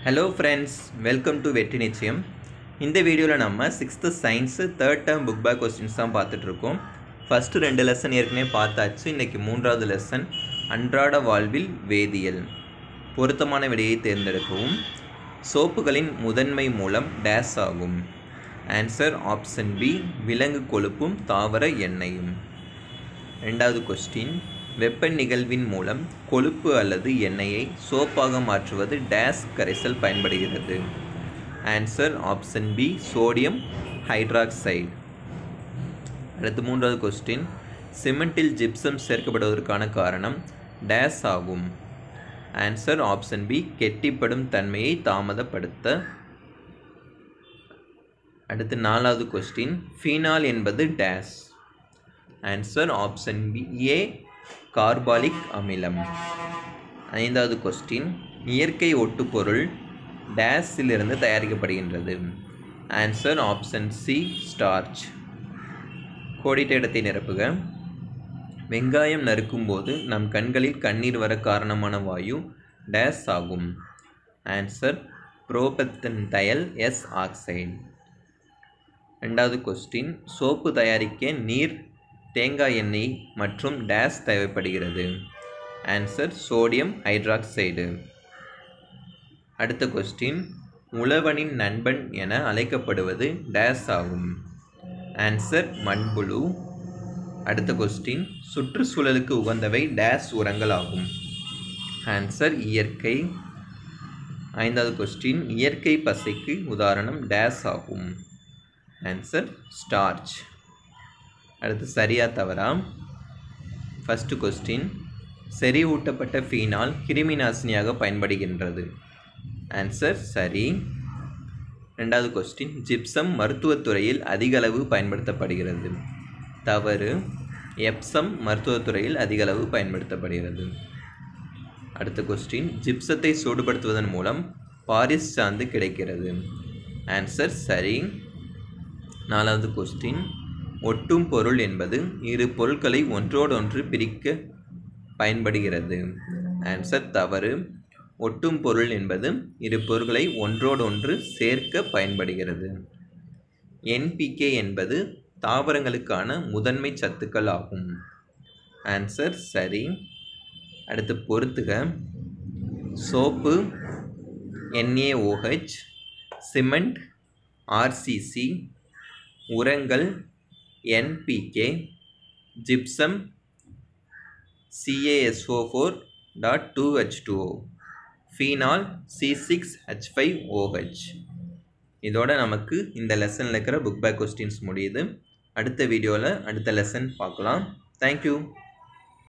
hello friends welcome to வெற்றி நிச்சயம் இந்த வீடியோவில் நம்ம sixth science third term book back questions தான் பார்த்துட்ருக்கோம் ஃபஸ்ட்டு ரெண்டு லெசன் ஏற்கனவே பார்த்தாச்சு இன்றைக்கி மூன்றாவது லெசன் அன்றாட வாழ்வில் வேதியியல் பொருத்தமான விடையை தேர்ந்தெடுக்கவும் சோப்புகளின் முதன்மை மூலம் டேஸ் ஆகும் ஆன்சர் ஆப்ஷன் பி விலங்கு கொழுப்பும் தாவர எண்ணெயும் ரெண்டாவது கொஸ்டின் வெப்ப நிகழ்வின் மூலம் கொழுப்பு அல்லது எண்ணெயை சோப்பாக மாற்றுவது டேஸ் கரைசல் பயன்படுகிறது answer option B sodium hydroxide அடுத்து மூன்றாவது கொஸ்டின் சிமெண்டில் ஜிப்சம் சேர்க்கப்படுவதற்கான காரணம் டேஸ் ஆகும் ஆன்சர் ஆப்ஷன் பி கெட்டிப்படும் தன்மையை தாமதப்படுத்த அடுத்து நாலாவது கொஸ்டின் ஃபீனால் என்பது dash answer option B A carbolic அமிலம் ஐந்தாவது கொஸ்டின் இயற்கை ஒட்டுப்பொருள் டேஸிலிருந்து தயாரிக்கப்படுகின்றது ஆன்சர் ஆப்ஷன் சி ஸ்டார்ச் கோடிட்ட இடத்தை நிரப்புக வெங்காயம் நறுக்கும்போது நம் கண்களில் கண்ணீர் வர காரணமான வாயு டேஸ் ஆகும் answer propanethial S oxide ரெண்டாவது கொஸ்டின் சோப்பு தயாரிக்க நீர் தேங்காய் எண்ணெய் மற்றும் டேஸ் தேவைப்படுகிறது ஆன்சர் சோடியம் ஹைட்ராக்சைடு அடுத்த கொஸ்டின் உழவனின் நண்பன் என அழைக்கப்படுவது டேஸ் ஆகும் ஆன்சர் மண்புழு அடுத்த கொஸ்டின் சுற்றுச்சூழலுக்கு உகந்தவை டேஸ் உரங்கள் ஆகும் ஆன்சர் இயற்கை ஐந்தாவது கொஸ்டின் இயற்கை பசைக்கு உதாரணம் டேஸ் ஆகும் ஆன்சர் ஸ்டார்ச் அடுத்து சரியா தவறா ஃபஸ்ட்டு கொஸ்டின் செறிவூட்டப்பட்ட ஃபீனால் கிருமி நாசினியாக பயன்படுகின்றது ஆன்சர் சரி ரெண்டாவது கொஸ்டின் ஜிப்சம் மருத்துவத்துறையில் அதிகளவு பயன்படுத்தப்படுகிறது தவறு எப்சம் மருத்துவத்துறையில் அதிகளவு பயன்படுத்தப்படுகிறது அடுத்த கொஸ்டின் ஜிப்சத்தை சூடுபடுத்துவதன் மூலம் பாரிஸ் சாந்து கிடைக்கிறது ஆன்சர் சரி நாலாவது கொஸ்டின் ஒட்டும் பொருள் என்பது இரு பொருட்களை ஒன்றோடொன்று பிரிக்க பயன்படுகிறது ஆன்சர் தவறு ஒட்டும் பொருள் என்பது இரு பொருட்களை ஒன்றோடொன்று சேர்க்க பயன்படுகிறது என்பிகே என்பது தாவரங்களுக்கான முதன்மை சத்துக்கள் ஆகும் ஆன்சர் சரி அடுத்து பொறுத்துக சோப்பு என்ஏஓஹெச் சிமெண்ட் ஆர்சிசி உரங்கள் NPK gypsum CaSO four dot two H two O phenol C six H five OH இதோட நமக்கு இந்த லெசனில் இருக்கிற புக் பேக் கொஸ்டின்ஸ் முடியுது அடுத்த வீடியோவில் அடுத்த லெசன் பார்க்கலாம் தேங்க்யூ